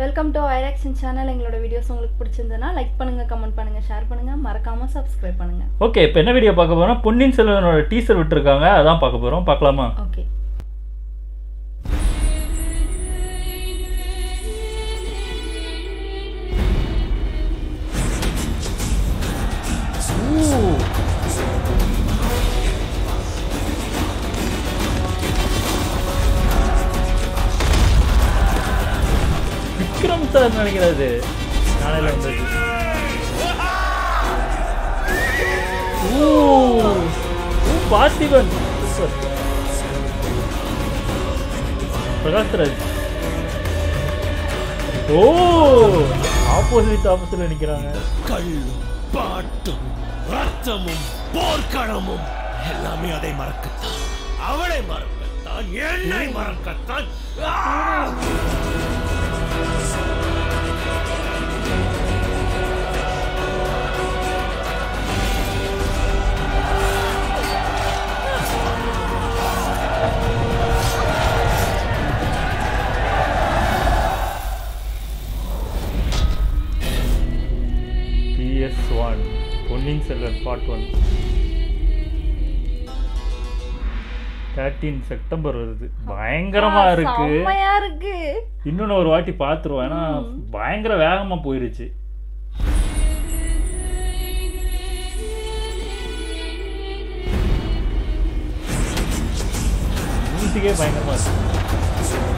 Welcome to ஐராக்ஷன் channel எங்களோட videos உங்களுக்கு பிடிச்சிருந்ததுன்னா லைக் பண்ணுங்க கமெண்ட் பண்ணுங்க ஷேர் பண்ணுங்க மறக்காம சப்ஸ்கிரைப் பண்ணுங்க ஓகே இப்போ என்ன வீடியோ பார்க்க போறோம் பொன்னியின் செல்வனோட டீசர் விட்டுருக்காங்க அதான் பார்க்க போறோம் பார்க்கலாமா ஓகே விக்ரம் சார் நினைக்கிறது நாளையில வந்தது ஓ ஓ, பார்த்திபன் சூப்பர் பிரகாஷ்ராஜ் ஓ ஆப்போசிட் ஆப்போசிட்ல நிக்கிறாங்க கள்ளும் பாட்டும் ரத்தமும் போர்க்களமும் எல்லாமே அதை மறக்கத்தான் அவளை மறக்கத்தான் என்னை மறக்கத்தான் ஆ! PS one Ponniyin Selvan part one thirteen September வருது பயங்கரமா இருக்கு செம்மையா இருக்கு இன்னொன்னு ஒரு வாட்டி பார்த்துருவோம் ஏன்னா பயங்கர வேகமா போயிருச்சு மியூசிக்கே பயங்கரமா இருக்கு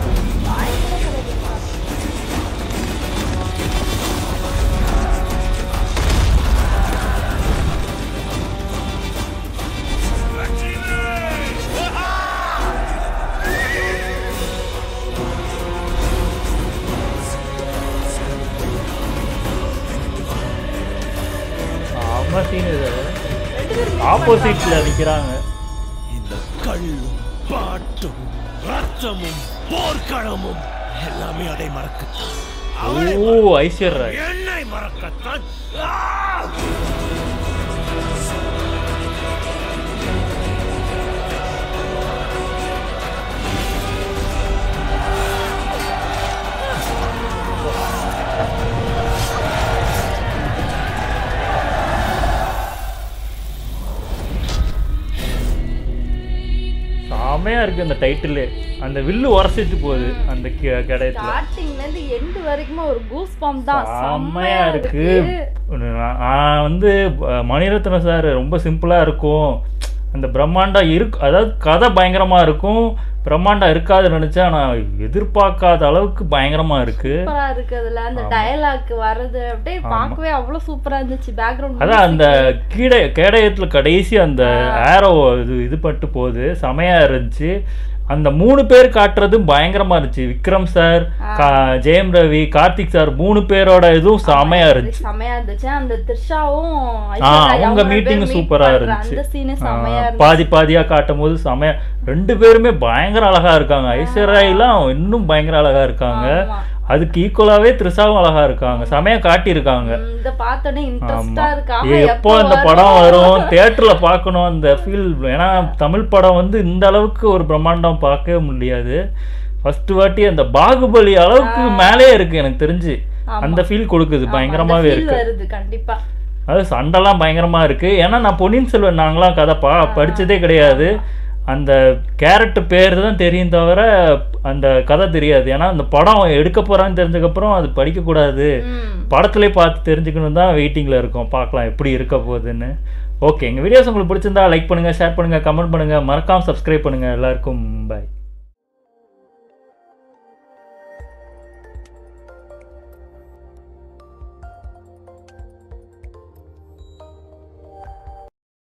செம்ம சீன் இது ஆப்போசிட்ல நிக்கிறாங்க இந்த கள்ளும் பாட்டும் ரத்தமும் போர்க்களமும் எல்லாமே அதை மறக்கத்தான் அவளை ஓ ஐஸ்வர்யா என்னை மறக்கத்தான் ஆ! செமையா இருக்கு அந்த டைட்டில் அந்த வில்லு உரசிட்டு போகுது அந்த கி- கிடையத்துல ஸ்டார்டிங்ல இருந்து எண்ட் வரைக்கும் ஒரு கூஸ் பம்ப் தான் செம்மையா இருக்கு நான் நான் வந்து அஹ், மணிரத்னம் சார் ரொம்ப சிம்பிளா இருக்கும் அந்த பிரம்மாண்டம் இருக்கு அதாவது கதை பயங்கரமா இருக்கும் பிரம்மாண்டம் இருக்காதுன்னு நினைச்சா நான் எதிர்பார்க்காத அளவுக்கு பயங்கரமா இருக்கு சூப்பரா இருக்கு அதுல அந்த டயலாக் வர்றது அப்படியே பார்க்கவே அவ்வளவு சூப்பரா இருந்துச்சு பேக்ரவுண்ட் அதான் அந்த கீழே கேடயத்துல கடைசி அந்த ஏரோ இது இது பட்டு போகுது செமையா இருந்துச்சு அந்த மூணு பேர் காட்டுறது பயங்கரமா இருந்துச்சு விக்ரம் சார் கா- ஜெயம் ரவி கார்த்திக் சார் மூணு பேரோட இதுவும் செமையா இருந்துச்சு செமையா இருந்துச்சு அந்த த்ரிஷாவும் ஆ ஐஸ்வர்யா அவங்க ரெண்டு மீட்டிங் பேரும் meet சூப்பரா பண்ற இருந்துச்சு அந்த சீனே ஆ, செமையா இருந்துச்சு பாதி பாதியா காட்டும் போது செமையா ரெண்டு பேருமே பயங்கர அழகா இருக்காங்க ஐஸ்வர்யாலாம் இன்னும் பயங்கர அழகா இருக்காங்க ஆமா. அதுக்கு ஈக்குவலாவே த்ரிஷாவும் அழகா இருக்காங்க செமையா காட்டியிருக்காங்க ம், இத பார்த்தோன்னே இன்ட்ரெஸ்டா ஆமா. இருக்கா எப்போ அந்த படம் வரும் தியேட்டர்ல பார்க்கணும் அந்த ஃபீல் ஏன்னா தமிழ் படம் வந்து இந்த அளவுக்கு ஒரு பிரம்மாண்டம் பார்க்கவே முடியாது ஃபர்ஸ்ட் வாட்டி அந்த பாகுபலி அளவுக்கு மேலே இருக்கு எனக்கு தெரிஞ்சு அந்த ஃபீல் கொடுக்குது பயங்கரமாவே இருக்கு வருது கண்டிப்பா அது சண்டைலாம் பயங்கரமா இருக்கு ஏன்னா நான் பொன்னியின் செல்வன் நாங்களாம் கதை பா படிச்சதே கிடையாது அந்த கேரக்டர் பேர் தான் தெரியும் தவிர அந்த கதை தெரியாது ஏன்னா அந்த படம் எடுக்க போறான்னு தெரிஞ்சதுக்கப்புறம் அது படிக்கக்கூடாது ம் படத்துலேயே பார்த்து தெரிஞ்சுக்கணும் தான் வெயிட்டிங்கில் இருக்கோம் பார்க்கலாம் எப்படி இருக்க போகுதுன்னு ஓகே எங்கள் வீடியோஸ் உங்களுக்கு பிடிச்சிருந்தா லைக் பண்ணுங்கள் ஷேர் பண்ணுங்கள் கமெண்ட் பண்ணுங்கள் மறக்காமல் சப்ஸ்கிரைப் பண்ணுங்கள் எல்லாருக்கும் பாய்